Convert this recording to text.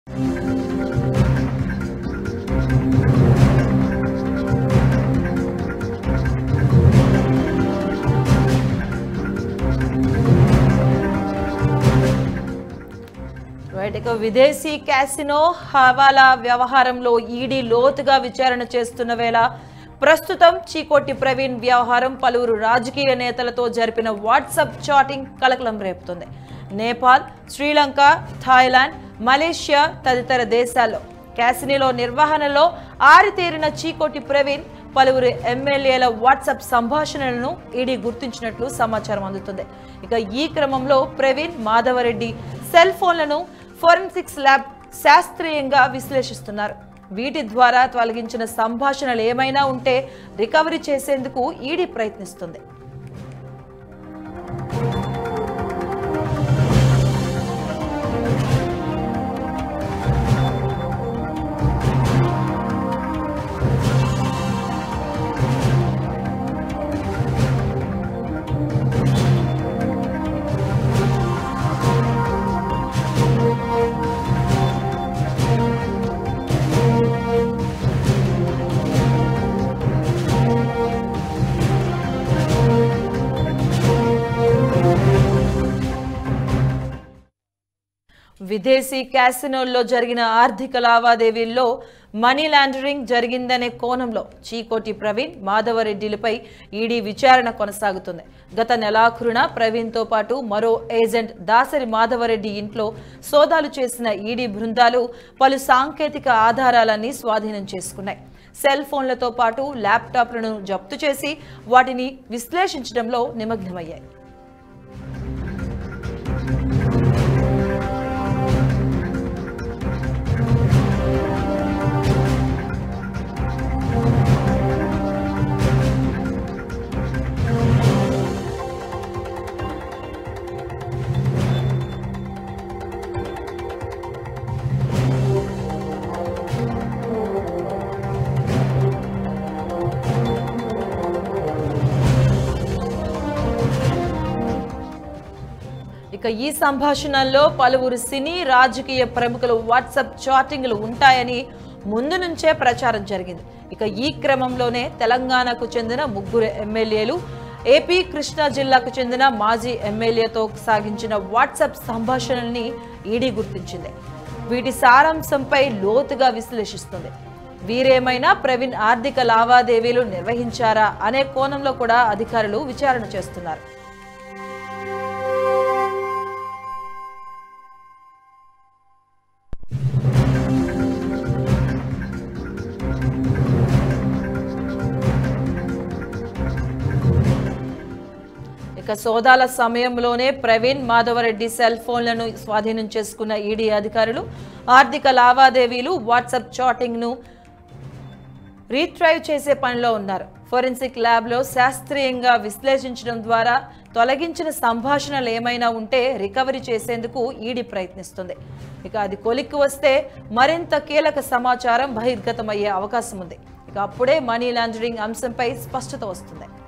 right ఇక విదేశీ casino హవాలా వ్యవహారంలో ఈడీ లోతుగా విచారణ చేస్తున్న వేళ ప్రస్తుతం చీకోటి ప్రవీణ్ వ్యవహారం పలువురు రాజకీయ నేతలతో జరిపిన వాట్సాప్ చాటింగ్ కలకలం రేపుతుంది నేపాల్ శ్రీలంక థాయిలాండ్ మలేషియా తదితర దేశాల్లో క్యాసినోలో నిర్వహణలో ఆరితేరిన చీకోటి ప్రవీణ్ పలువురు ఎమ్మెల్యేల వాట్సాప్ సంభాషణలను ఈడీ గుర్తించినట్లు సమాచారం అందుతుంది ఇక ఈ క్రమంలో ప్రవీణ్ మాధవరెడ్డి సెల్ ఫోన్లను ఫోరెన్సిక్స్ ల్యాబ్ శాస్త్రీయంగా విశ్లేషిస్తున్నారు వీటి ద్వారా తొలగించిన సంభాషణలు ఏమైనా ఉంటే రికవరీ చేసేందుకు ఈడీ ప్రయత్నిస్తుంది విదేశీ క్యాసినోల్లో జరిగిన ఆర్థిక లావాదేవీల్లో మనీ లాండరింగ్ జరిగిందనే కోణంలో చీకోటి ప్రవీణ్ మాధవరెడ్డిలపై ఈడీ విచారణ కొనసాగుతుంది గత నెలాఖరున ప్రవీణ్తో పాటు మరో ఏజెంట్ దాసరి మాధవరెడ్డి ఇంట్లో సోదాలు చేసిన ఈడీ బృందాలు పలు సాంకేతిక ఆధారాలన్నీ స్వాధీనం చేసుకున్నాయి సెల్ ఫోన్లతో పాటు ల్యాప్టాప్లను జప్తు చేసి వాటిని విశ్లేషించడంలో నిమగ్నమయ్యాయి ఇక ఈ సంభాషణల్లో పలువురు సినీ రాజకీయ ప్రముఖులు వాట్సాప్ చాటింగ్లు ఉంటాయని ముందు నుంచే ప్రచారం జరిగింది ఇక ఈ క్రమంలోనే తెలంగాణకు చెందిన ముగ్గురు ఎమ్మెల్యేలు ఏపీ కృష్ణా జిల్లాకు చెందిన మాజీ ఎమ్మెల్యేతో సాగించిన వాట్సాప్ సంభాషణల్ని ఈడీ గుర్తించింది వీటి సారాంశంపై లోతుగా విశ్లేషిస్తుంది వీరేమైనా ప్రవీణ్ ఆర్థిక లావాదేవీలు నిర్వహించారా అనే కోణంలో కూడా అధికారులు విచారణ చేస్తున్నారు ఇక సోదాల సమయంలోనే ప్రవీణ్ మాధవరెడ్డి సెల్ ఫోన్లను స్వాధీనం చేసుకున్న ఈడీ అధికారులు ఆర్థిక లావాదేవీలు వాట్సాప్ చాటింగ్ను రీట్రైవ్ చేసే పనిలో ఉన్నారు ఫోరెన్సిక్ ల్యాబ్లో శాస్త్రీయంగా విశ్లేషించడం ద్వారా తొలగించిన సంభాషణలు ఏమైనా ఉంటే రికవరీ చేసేందుకు ఈడీ ప్రయత్నిస్తుంది ఇక అది కొలిక్కి వస్తే మరింత కీలక సమాచారం బహిర్గతమయ్యే అవకాశం ఉంది ఇక అప్పుడే మనీ లాండరింగ్ అంశంపై స్పష్టత వస్తుంది